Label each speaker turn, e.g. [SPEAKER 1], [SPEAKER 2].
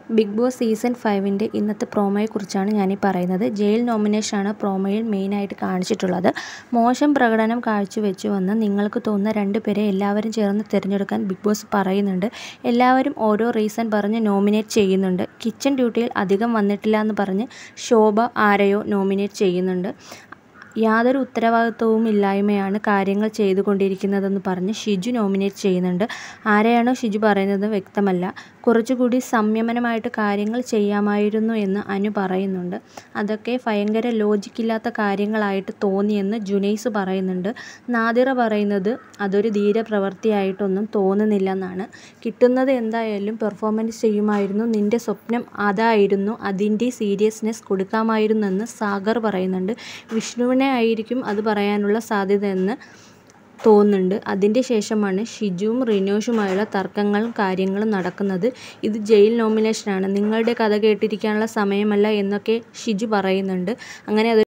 [SPEAKER 1] big boss season ഫൈവിൻ്റെ ഇന്നത്തെ പ്രോമോയെക്കുറിച്ചാണ് ഞാനീ പറയുന്നത് ജയിൽ നോമിനേഷനാണ് പ്രോമോയിൽ മെയിനായിട്ട് കാണിച്ചിട്ടുള്ളത് മോശം പ്രകടനം കാഴ്ചവെച്ചുവെന്ന് നിങ്ങൾക്ക് തോന്നുന്ന രണ്ട് പേരെ എല്ലാവരും ചേർന്ന് തിരഞ്ഞെടുക്കാൻ ബിഗ് ബോസ് പറയുന്നുണ്ട് എല്ലാവരും ഓരോ റീസൺ പറഞ്ഞ് നോമിനേറ്റ് ചെയ്യുന്നുണ്ട് കിച്ചൺ ഡ്യൂട്ടിയിൽ അധികം വന്നിട്ടില്ല എന്ന് പറഞ്ഞ് ശോഭ ആരെയോ നോമിനേറ്റ് ചെയ്യുന്നുണ്ട് യാതൊരു ഉത്തരവാദിത്വവും ഇല്ലായ്മയാണ് കാര്യങ്ങൾ ചെയ്തുകൊണ്ടിരിക്കുന്നതെന്ന് പറഞ്ഞ് ഷിജു നോമിനേറ്റ് ചെയ്യുന്നുണ്ട് ആരെയാണോ ഷിജു പറയുന്നത് വ്യക്തമല്ല കുറച്ചുകൂടി സംയമനമായിട്ട് കാര്യങ്ങൾ ചെയ്യാമായിരുന്നു എന്ന് അനു പറയുന്നുണ്ട് അതൊക്കെ ഭയങ്കര ലോജിക്കില്ലാത്ത കാര്യങ്ങളായിട്ട് തോന്നിയെന്ന് ജുനൈസ് പറയുന്നുണ്ട് നാദിറ പറയുന്നത് അതൊരു ധീരപ്രവൃത്തിയായിട്ടൊന്നും തോന്നുന്നില്ലെന്നാണ് കിട്ടുന്നത് എന്തായാലും പെർഫോമൻസ് ചെയ്യുമായിരുന്നു നിൻ്റെ സ്വപ്നം അതായിരുന്നു അതിൻ്റെ സീരിയസ്നെസ് കൊടുക്കാമായിരുന്നെന്ന് സാഗർ പറയുന്നുണ്ട് വിഷ്ണുവിനെ ആയിരിക്കും അത് പറയാനുള്ള സാധ്യതയെന്ന് തോന്നുന്നുണ്ട് അതിൻ്റെ ശേഷമാണ് ഷിജുവും റിനോഷുമായുള്ള തർക്കങ്ങളും കാര്യങ്ങളും നടക്കുന്നത് ഇത് ജയിൽ നോമിനേഷനാണ് നിങ്ങളുടെ കഥ കേട്ടിരിക്കാനുള്ള സമയമല്ല എന്നൊക്കെ ഷിജു പറയുന്നുണ്ട് അങ്ങനെ അത്